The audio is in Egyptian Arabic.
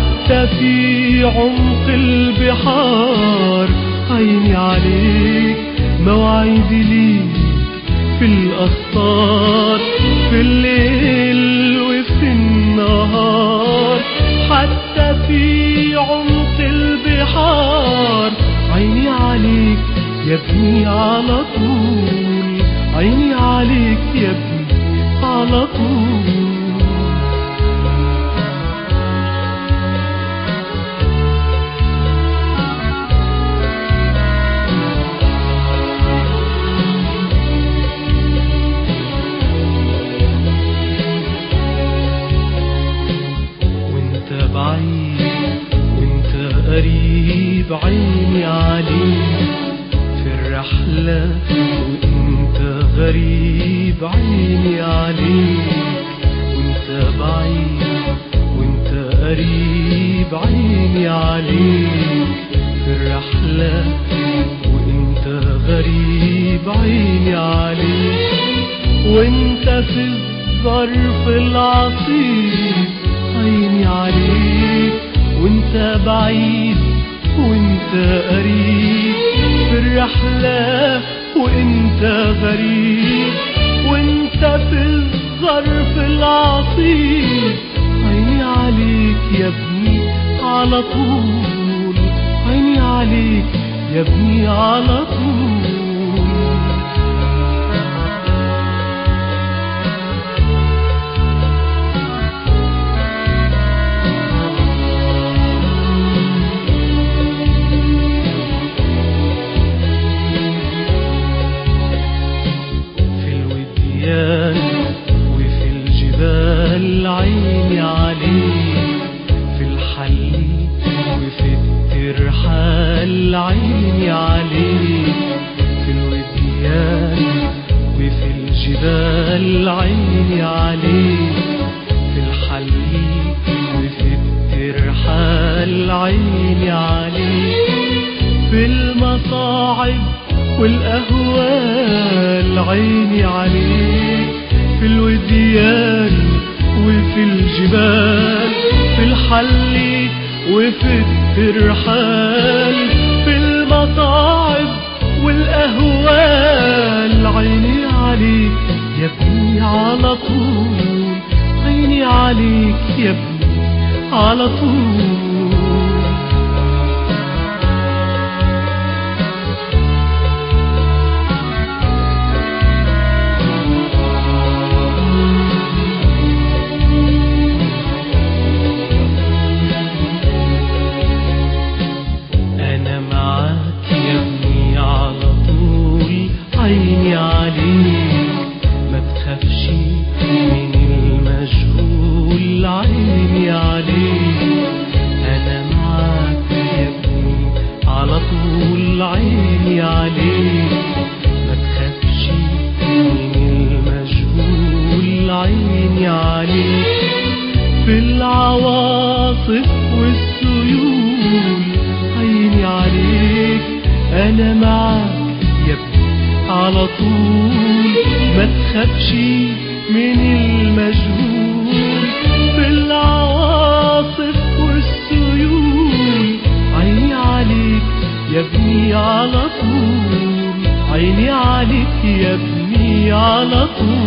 حتى في عمق البحار عيني عليك مواعيدي ليك في الأخطار في الليل وفي النهار حتى في عمق البحار عيني عليك يا ابني على طول عيني عليك يا ابني على طول وانت بعيد وانت قريب عيني عليك في الرحلة وانت غريب عيني عليك وانت بعيد وانت قريب عيني عليك في الرحلة وانت غريب عيني عليك وانت في الظرف العصيب عيني عليك وانت بعيد وانت قريب في الرحلة وانت غريب وانت في الظرف العصيب عيني عليك يا ابني على طول عيني عليك يا ابني على طول في الوديان وفي الجبال عيني عليك في الحل وفي الترحال عيني عليك في الوديان وفي الجبال عيني عليك في الحل وفي الترحال عيني عليك في المصاعب والأهوال عيني عليك في الوديان وفي الجبال في الحل وفي الترحال في المصاعب والأهوال عيني عليك يا ابني على طول عيني عليك يا ابني على طول أنا معاك يا ابني على طول عيني عليك ما تخافش من المجهول عيني عليك أنا معاك يا ابني على طول عيني عليك ما تخافش من المجهول عيني عليك في العواصف والسيول عيني عليك انا معاك يا ابني على طول ما تخافش من المجهول في العواصف والسيول عيني عليك يا ابني على طول عيني عليك يا ابني على طول